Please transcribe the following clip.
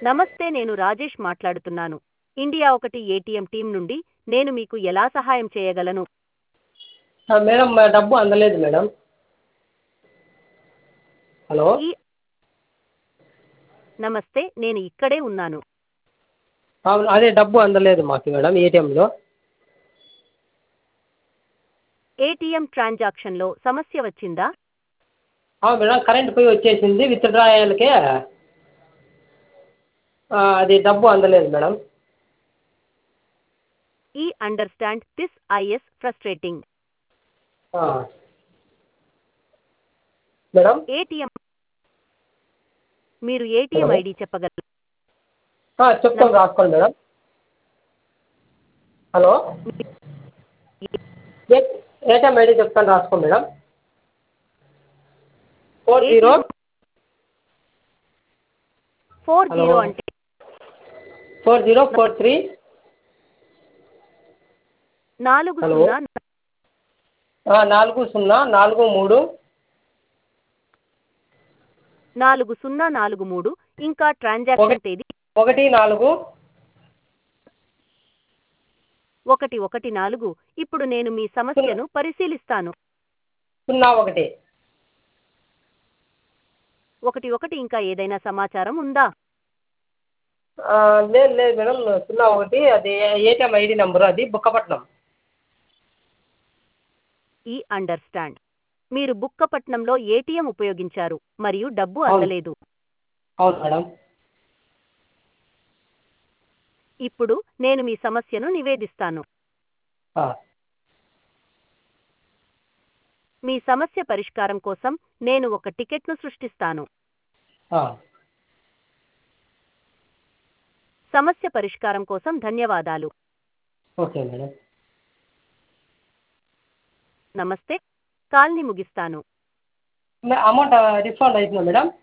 నమస్తే నేను రాజేష్ మాట్లాడుతున్నాను ఇండియా ఒకటి ఏటీఎం టీం నుండి నేను మీకు ఎలా సహాయం చేయగలను ఆ, మేడం మా డబ్బు అందలేదు మేడం హలో ఈ నమస్తే నేను ఇక్కడే ఉన్నాను అవును అదే డబ్బు అందలేదు మాకు మేడం ఏటీఎంలో ఏటీఎం ట్రాన్సాక్షన్లో సమస్య వచ్చిందా మేడం కరెంట్ పోయి వచ్చేసింది విత్డ్రాయల్కే అది డబ్బు అందలేదు మేడం ఈ అండర్స్టాండ్ దిస్ ఐఎస్ ఫ్రస్ట్రేటింగ్ ఆ. మేడం ఏటీఎం మీరు ఏటీఎం Hello? ఐడి చెప్పగలరు ఆ, చెప్తాను రాసుకోండి మేడం హలో ఏ ఏటీఎం ఐడి చెప్తాను రాసుకోండి madam four zero four Hello? Zero అంటే ఫోర్ జీరో ఫోర్ త్రీ నాలుగు Hello? సున్నా నాలుగు సున్నా నాలుగు మూడు నాలుగు సున్నా నాలుగు మూడు ఇంకా ట్రాన్సాక్షన్ ఒకటి- తేదీ ఒకటి నాలుగు ఒకటి ఒకటి నాలుగు ఇప్పుడు నేను మీ సమస్యను పరిశీలిస్తాను సున్నా ఒకటి ఒకటి ఒకటి ఇంకా ఏదైనా సమాచారం ఉందా ఆ, లేదు లేదు మేడం సున్నా ఒకటి అది ఏటీఎం ఐడి నెంబరు అది బుక్కపట్నం ఈ అండర్స్టాండ్ మీరు బుక్కపట్నంలో ఏటీఎం ఉపయోగించారు మరియు డబ్బు అవును. అందలేదు అవును మేడం ఇప్పుడు నేను మీ సమస్యను నివేదిస్తాను ఆ, మీ సమస్య పరిష్కారం కోసం నేను ఒక టికెట్ను సృష్టిస్తాను ఆ. సమస్య పరిష్కారం కోసం ధన్యవాదాలు ఓకే మేడం నమస్తే కాల్ని ముగిస్తాను అమౌంట్ రిఫండ్ అవుతుందా మేడం